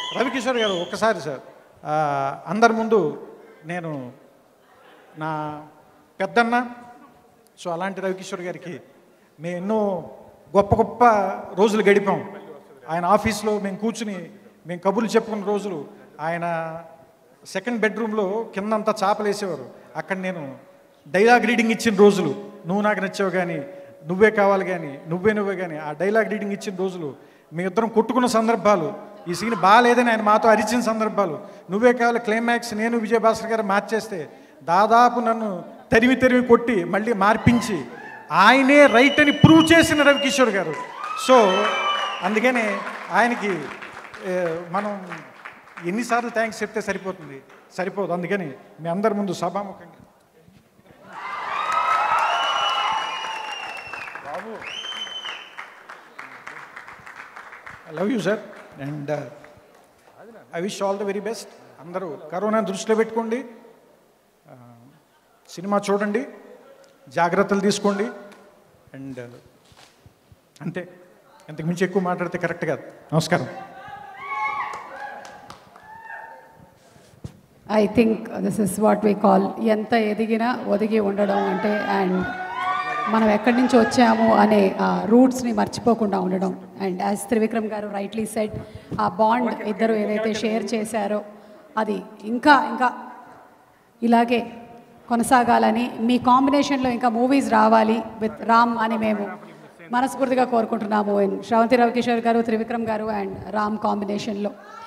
రవికిషోర్ గారు ఒక్కసారి సార్ ఆ, అందరి ముందు నేను నా పెద్దన్న సో అలాంటి రవికిషోర్ గారికి మేము ఎన్నో గొప్ప గొప్ప రోజులు గడిపాం ఆయన ఆఫీస్లో మేము కూర్చుని మేము కబుర్లు చెప్పుకున్న రోజులు ఆయన సెకండ్ బెడ్రూమ్లో కిందంతా చాపలు వేసేవారు అక్కడ నేను డైలాగ్ రీడింగ్ ఇచ్చిన రోజులు నువ్వు నాకు నచ్చావు కానీ నువ్వే కావాలి కానీ నువ్వే నువ్వే కానీ ఆ డైలాగ్ రీడింగ్ ఇచ్చిన రోజులు మీ ఇద్దరం కొట్టుకున్న సందర్భాలు ఈ సీన్ బాగాలేదని ఆయన మాతో అరిచిన సందర్భాలు నువ్వే కావాలి క్లైమాక్స్ నేను విజయభాస్కర్ గారు మార్చేస్తే దాదాపు నన్ను తరిమి తరిమి కొట్టి మళ్ళీ మార్పించి ఆయనే రైట్ అని ప్రూవ్ చేసిన రవికిషోర్ గారు సో అందుకనే ఆయనకి ఏ, మనం ఎన్నిసార్లు థ్యాంక్స్ చెప్తే సరిపోతుంది సరిపోదు అందుకని మీ అందరి ముందు సభాముఖంగా I love you sir and I wish all the very best అందరూ కరోనా దృష్టిలో పెట్టుకోండి ఆ, సినిమా చూడండి జాగ్రత్తలు తీసుకోండి అండ్ అంతే ఇంతకు మించి ఎక్కువ మాట్లాడితే కరెక్ట్ కాదు నమస్కారం I think this is what we call ఎంత ఎదిగినా ఒదిగి ఉండడం అంటే అండ్ మనం ఎక్కడి నుంచి వచ్చాము అనే రూట్స్ని మర్చిపోకుండా ఉండడం అండ్ యాజ్ త్రివిక్రమ్ గారు రైట్లీ సెట్ ఆ బాండ్ ఇద్దరు ఏదైతే షేర్ చేశారో అది ఇంకా ఇంకా ఇలాగే కొనసాగాలని మీ కాంబినేషన్లో ఇంకా మూవీస్ రావాలి విత్ రామ్ అని మేము మనస్ఫూర్తిగా కోరుకుంటున్నాము శ్రవంతి రవికిషోర్ గారు త్రివిక్రమ్ గారు అండ్ రామ్ కాంబినేషన్లో